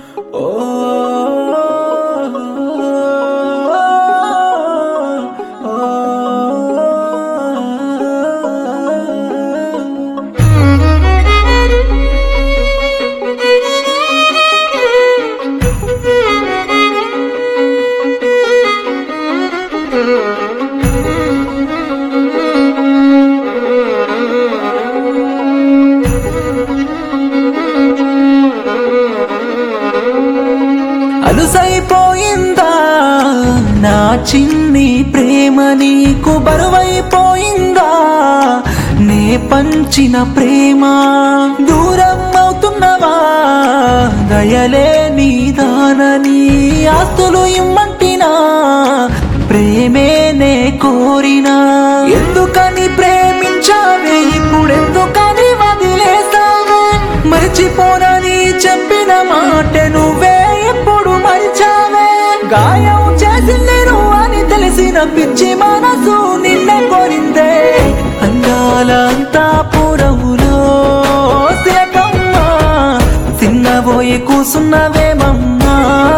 అలుసైపోయిందా నా చిన్ని ప్రేమ నీకు బరువైపోయిందా నే పంచిన ప్రేమ దూరం అవుతున్నవా దయలే నీ దానని ఆస్తులు ఇమ్మంటినా ప్రేమే నే కోరినా ఎందుకని ప్రేమించావే ఇప్పుడెందుకని వదిలేసావే మర్చిపోనని చెప్పిన మాట నువ్వే ఎప్పుడు మరిచావే గాయం చేసింది నువ్వు అని తెలిసిన పిచ్చి మనసు నిన్నే కోరిందే అందాల అంతాపురములో శకమ్మ చిన్నబోయి కూసున్నవేమమ్మా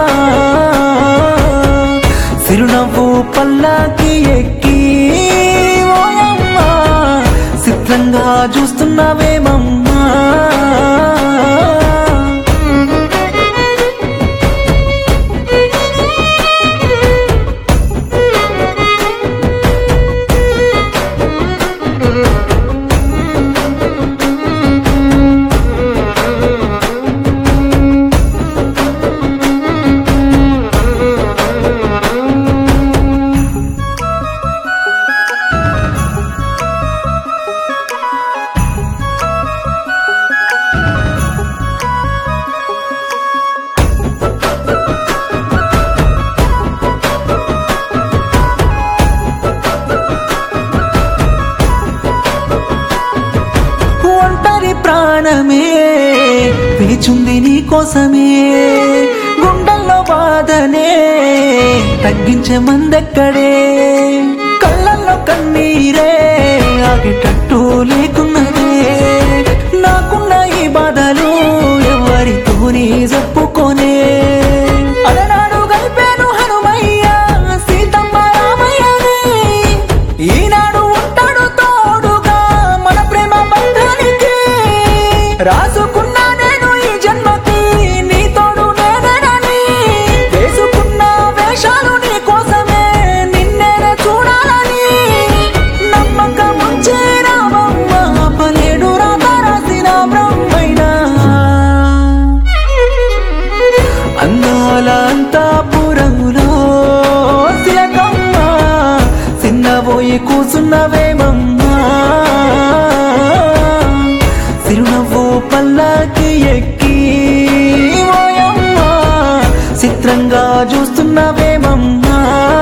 సిరునవ్వు పల్లాకి ఎక్కి ఓయమ్మా చిత్రంగా చూస్తున్నావేమమ్మా ఒంటరి ప్రాణమే వేచుంది నీ కోసమే గుండెల్లో బాధనే తగ్గించే మందెక్కడే కళ్ళల్లో కన్నీరే ఆగేటట్టు లేకున్నదే నాకున్న ఈ బాధలు ఎవరితోని చెప్పుకోనే అలనాడు గలిపాను హనుమయ్య సీతమ్మ రామయ్యని ఈనాడు ఉంటాడు తోడుగా మన ప్రేమ బంధానికి రాసుకున్నా నేను ఈ జన్మకి నీ తోడు నేనేనని వేసుకున్న వేషాలు నీ కోసమే నిన్నేనే చూడాలని నమ్మకం ఉంచే రామమ్మ పలేడు రాత రాసిన బ్రహ్మైనా అందాల అంతాపురములో శిలకమ్మ చిన్నబోయి కూసున్నవేమమ్మా సిరునవ్వు పల్లాకి ఎక్కి ఓయమ్మా చిత్రంగా చూస్తున్నవేమమ్మా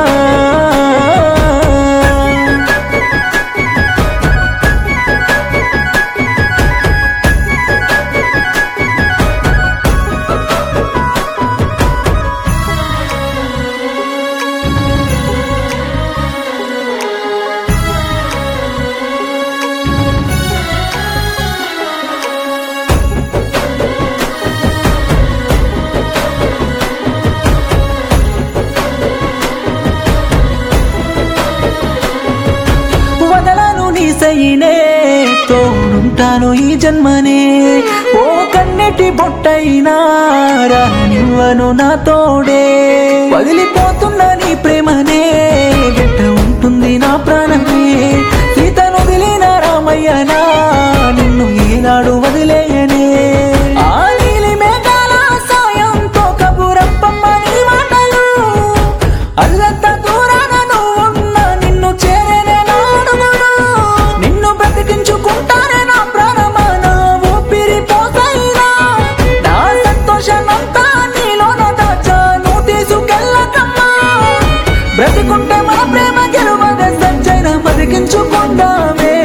వదలను నీ సైనే తోడుంటాను ఈ జన్మనే ఓ కన్నెటి బొట్టైనా రానివ్వను నా తోడే వదిలిపోతున్న నీ ప్రేమనే గట్ట ఉంటుంది నా ప్రాణమే సీతను వదిలిన రామయ్యనా నిన్ను ఈనాడు వదిలేయనే ఆ నీలి మేఘాల సాయంతో కబురప్పమ్మ నీ మాటలు అల్లంత దూరాన నువ్వున్న నిన్ను చేరేనే నా అడుగులు నిన్ను బ్రతికించుకుంటానే నా ప్రాణమా నా ఊపిరి పోసైనా నా సంతోషమంతా నీలోన దాచా నువ్వు తీసుకెళ్ళకమ్మా బ్రతికుంటే మన ప్రేమ గెలువదే సజ్జైన బతికించుకుందామే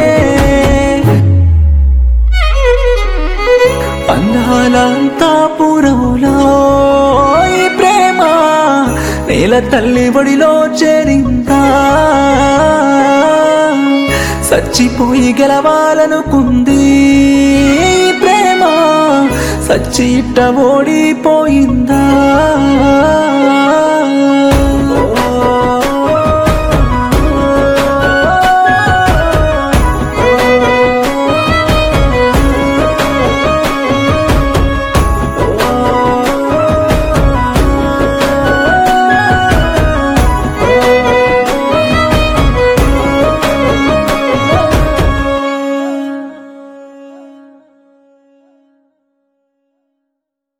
అందాలంతాపురంలో ఈ ప్రేమ నేల తల్లి బడిలో చేరిందా చచ్చిపోయి గెలవాలనుకుంది ఈ ప్రేమ సచ్చి ఇట్ట ఓడిపోయిందా ఓ